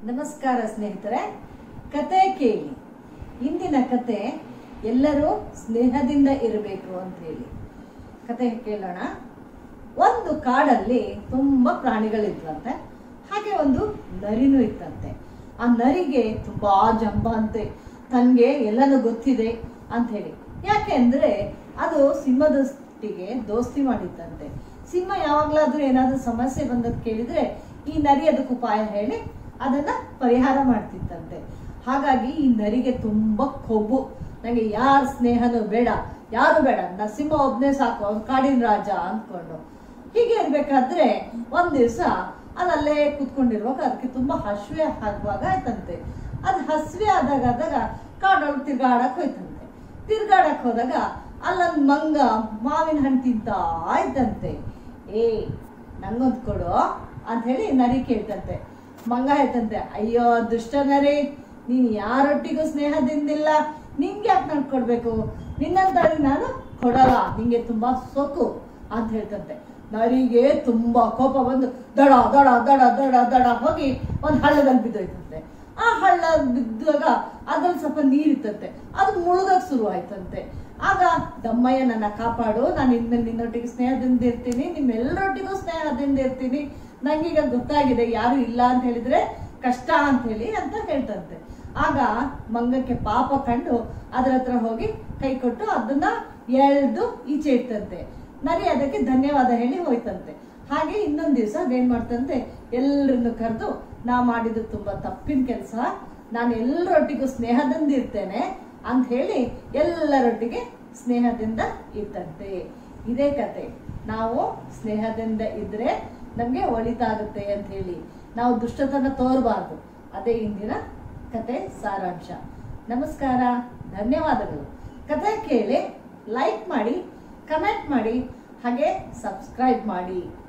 ನಮಸ್ಕಾರ ಸ್ನೇಹಿತರೆ ಕತೆ ಕೇಳಿ ಇಂದಿನ ಕತೆ ಎಲ್ಲರೂ ಸ್ನೇಹದಿಂದ ಇರಬೇಕು ಅಂತ ಹೇಳಿ ಕತೆ ಕೇಳೋಣ ಒಂದು ಕಾಡಲ್ಲಿ ತುಂಬಾ ಪ್ರಾಣಿಗಳಿದ್ವಂತೆ ಹಾಗೆ ಒಂದು ನರಿನೂ ಇತ್ತಂತೆ ಆ ನರಿಗೆ ತುಂಬಾ ಜಂಬ ಅಂತೆ ತನ್ಗೆ ಎಲ್ಲನೂ ಗೊತ್ತಿದೆ ಅಂತ ಹೇಳಿ ಯಾಕೆಂದ್ರೆ ಅದು ಸಿಂಹದೊಟ್ಟಿಗೆ ದೋಸ್ತಿ ಮಾಡಿತ್ತಂತೆ ಸಿಂಹ ಯಾವಾಗ್ಲಾದ್ರೂ ಏನಾದ್ರೂ ಸಮಸ್ಯೆ ಬಂದದ್ ಕೇಳಿದ್ರೆ ಈ ನರಿ ಅದಕ್ಕೆ ಉಪಾಯ ಹೇಳಿ ಅದನ್ನ ಪರಿಹಾರ ಮಾಡ್ತಿತ್ತಂತೆ ಹಾಗಾಗಿ ಈ ನರಿಗೆ ತುಂಬಾ ಕೊಬ್ಬು ನಂಗೆ ಯಾರ ಸ್ನೇಹನೂ ಬೇಡ ಯಾರು ಬೇಡ ನಾ ಸಿಂಹ ಒಬ್ನೇ ಸಾಕು ಅವ್ನು ಕಾಡಿನ ರಾಜ ಅಂದ್ಕೊಂಡು ಹೀಗೆ ಇರ್ಬೇಕಾದ್ರೆ ಒಂದ್ ದಿವ್ಸ ಅದಲ್ಲೇ ಕುತ್ಕೊಂಡಿರುವಾಗ ಅದಕ್ಕೆ ತುಂಬಾ ಹಸಿವೆ ಆಗುವಾಗ ಆಯ್ತಂತೆ ಅದ್ ಹಸಿವೆ ಆದಾಗ ಆದಾಗ ಕಾಡೊಳಗೆ ತಿರ್ಗಾಡಕ್ ಹೋಯ್ತಂತೆ ತಿರ್ಗಾಡಕ್ ಹೋದಾಗ ಅಲ್ಲೊಂದ್ ಮಂಗ ಮಾವಿನ ಹಣ್ಣು ತಿಂತ ಆಯ್ತಂತೆ ಏ ನಂಗೊಂದ್ ಕೊಡು ಅಂತ ಹೇಳಿ ನರಿ ಕೇಳ್ತಂತೆ ಮಂಗ ಹೇಳ್ತಂತೆ ಅಯ್ಯೋ ದುಷ್ಟ ನರಿ ನೀನ್ ಯಾರೊಟ್ಟಿಗೂ ಸ್ನೇಹದಿಂದಿಲ್ಲ ನಿಂಗೆ ಯಾಕೆ ನಾನು ಕೊಡ್ಬೇಕು ನಿನ್ನಂತಳಿ ನಾನು ಕೊಡಲ್ಲ ನಿಂಗೆ ತುಂಬಾ ಸೊಕ್ಕು ಅಂತ ಹೇಳ್ತಂತೆ ನರಿಗೆ ತುಂಬಾ ಕೋಪ ಬಂದು ದಡ ದಡ ದಡ ದಡ ದಡ ಹೋಗಿ ಒಂದ್ ಹಳ್ಳದಲ್ಲಿ ಬಿದ್ದೋಯ್ತಂತೆ ಆ ಹಳ್ಳ ಬಿದ್ದಾಗ ಅದ್ರಲ್ಲಿ ಸ್ವಲ್ಪ ನೀರಿತ್ತಂತೆ ಅದು ಮುಳುಗಕ್ ಶುರು ಆಯ್ತಂತೆ ಆಗ ದಮ್ಮಯ್ಯ ನನ್ನ ಕಾಪಾಡು ನಾನು ಇನ್ಮೇಲೆ ನಿನ್ನೊಟ್ಟಿಗೆ ಸ್ನೇಹದಿಂದ ಇರ್ತೀನಿ ನಿಮ್ಮೆಲ್ಲರೊಟ್ಟಿಗೂ ಸ್ನೇಹದಿಂದ ಇರ್ತೀನಿ ನಂಗೀಗ ಗೊತ್ತಾಗಿದೆ ಯಾರು ಇಲ್ಲ ಅಂತ ಹೇಳಿದ್ರೆ ಕಷ್ಟ ಅಂತ ಹೇಳಿ ಅಂತ ಹೇಳ್ತಂತೆ ಆಗ ಮಂಗಕ್ಕೆ ಪಾಪ ಕಂಡು ಅದ್ರ ಹತ್ರ ಹೋಗಿ ಕೈ ಕೊಟ್ಟು ಅದನ್ನ ಎಳ್ದು ಈಚೆ ಇಟ್ಟಂತೆ ನರಿ ಅದಕ್ಕೆ ಧನ್ಯವಾದ ಹೇಳಿ ಹೋಯ್ತಂತೆ ಹಾಗೆ ಇನ್ನೊಂದ್ ದಿವಸ ಅದೇನ್ ಮಾಡ್ತಂತೆ ಎಲ್ಲರನ್ನು ಕರೆದು ನಾ ಮಾಡಿದ್ದು ತುಂಬಾ ತಪ್ಪಿನ ಕೆಲಸ ನಾನು ಎಲ್ಲರೊಟ್ಟಿಗೂ ಸ್ನೇಹದಿಂದ ಇರ್ತೇನೆ ಅಂತ ಹೇಳಿ ಎಲ್ಲರೊಟ್ಟಿಗೆ ಸ್ನೇಹದಿಂದ ಇರ್ತಂತೆ ಇದೇ ಕತೆ ನಾವು ಸ್ನೇಹದಿಂದ ಇದ್ರೆ ನಮ್ಗೆ ಒಳಿತಾಗುತ್ತೆ ಅಂತ ಹೇಳಿ ನಾವು ದುಷ್ಟತನ ತೋರಬಾರ್ದು ಅದೇ ಇಂದಿನ ಕತೆ ಸಾರಾಂಶ ನಮಸ್ಕಾರ ಧನ್ಯವಾದಗಳು ಕತೆ ಕೇಳಿ ಲೈಕ್ ಮಾಡಿ ಕಮೆಂಟ್ ಮಾಡಿ ಹಾಗೆ ಸಬ್ಸ್ಕ್ರೈಬ್ ಮಾಡಿ